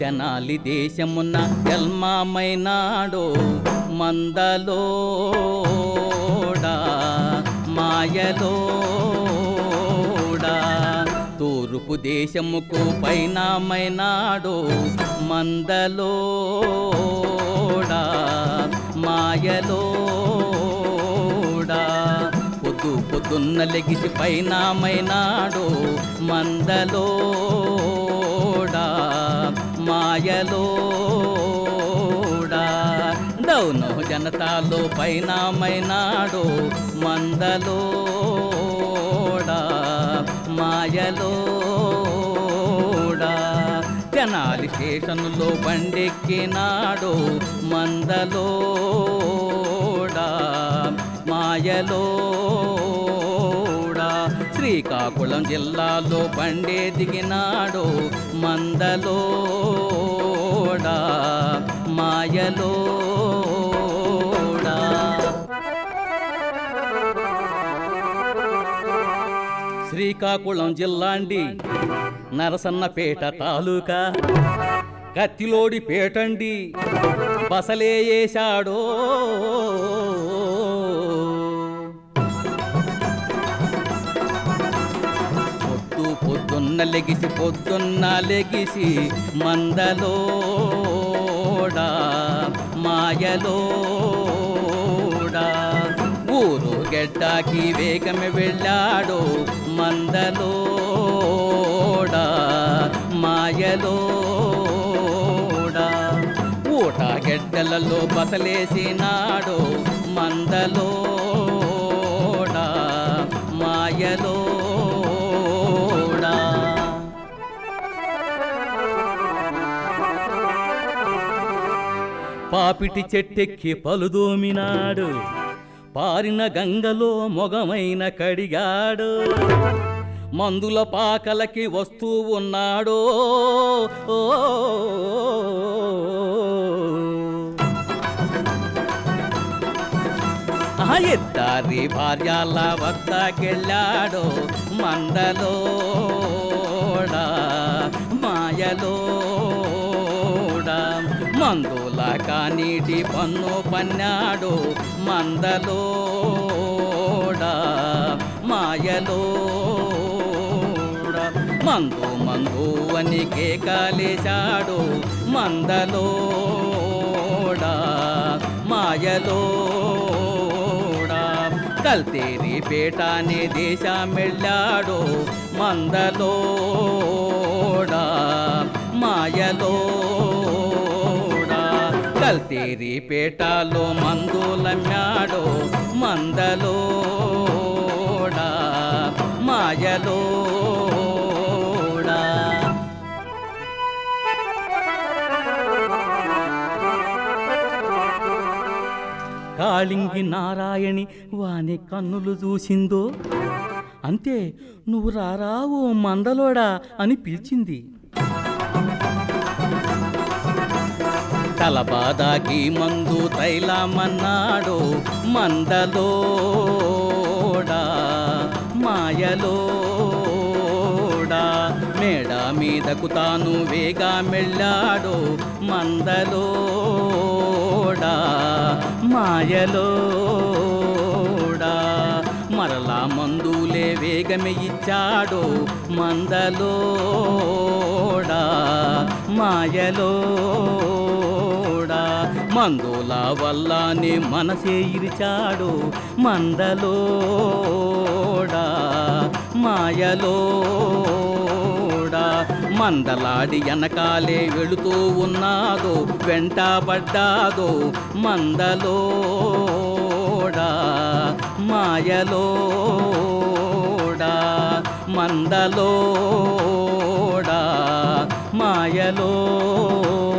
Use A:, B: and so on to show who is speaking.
A: తెనాలి దేశమున జన్మమైనాడో మందలోడా మాయలోడా తూర్పు దేశముకు పైనమైనాడో మందలోడా మాయలోడా పొద్దు పొద్దున్న లెగిసి పైనమైనాడో మందలోడా మాయలోడా డౌను జనతాలో పైనమైనాడో మందలోడా మాయలోడా తెనాలి స్టేషన్లో బండెక్కినాడో మందలోడా మాయలోడా శ్రీకాకుళం జిల్లాలో బండే దిగినాడో మందలోడా మాయలోడా శ్రీకాకుళం జిల్లా అండి నరసన్నపేట తాలూకా కత్తిలోడి పేటండి బసలే వేశాడో పొద్దు పొద్దున్న లెగిసి పొద్దున్న లెగిసి మందలోడా మాయలోడా ఊరు గెడ్డాకి వేగమే వెళ్ళాడు మందలోడా మాయలోడా ఊట గెడ్డలలో బసలేసినాడు మందలోడా మాయలోడా పాపిటి చెట్టెక్కి పలుదోమినాడు పారిన గంగలో మొగమైన కడిగాడు మందుల పాకలకి వస్తూ ఉన్నాడో ఓ ఆ ఎత్తారి భార్యాల వద్దకెళ్ళాడు మందలోడా మాయలోడా మందుల కానీటి పన్ను పన్నాడు మందలోడా మాయలోడా మందు మందు అని కేకాలేశాడు మందలోడా మాయలోడా కల్తేరి పేటానే దేశమెళ్ళాడు మందలోడా మాయలోడా కల్తేరి పేటలో మందులమ్మాడు మందలోడా మాయలోడా కాళింగి నారాయణి వాని కన్నులు చూసిందో అంతే నువ్వు రారా ఓ మందలోడా అని పిలిచింది తలబాదాకి మందు తైలమన్నాడు మందలోడా మాయలోడా మేడ మీదకు తాను వేగా మెళ్ళాడు మందలోడా మాయలోడా మరలా మందులే వేగమే ఇచ్చాడు మందలోడా మాయలోడా మందుల వల్లనే మనసే ఇరిచాడు మందలోడా మాయలోడా మందలాడి వెనకాలే వెళుతూ ఉన్నాదో వెంటబడ్డాదో మందలోడా మాయలోడా మందలోడా మాయలో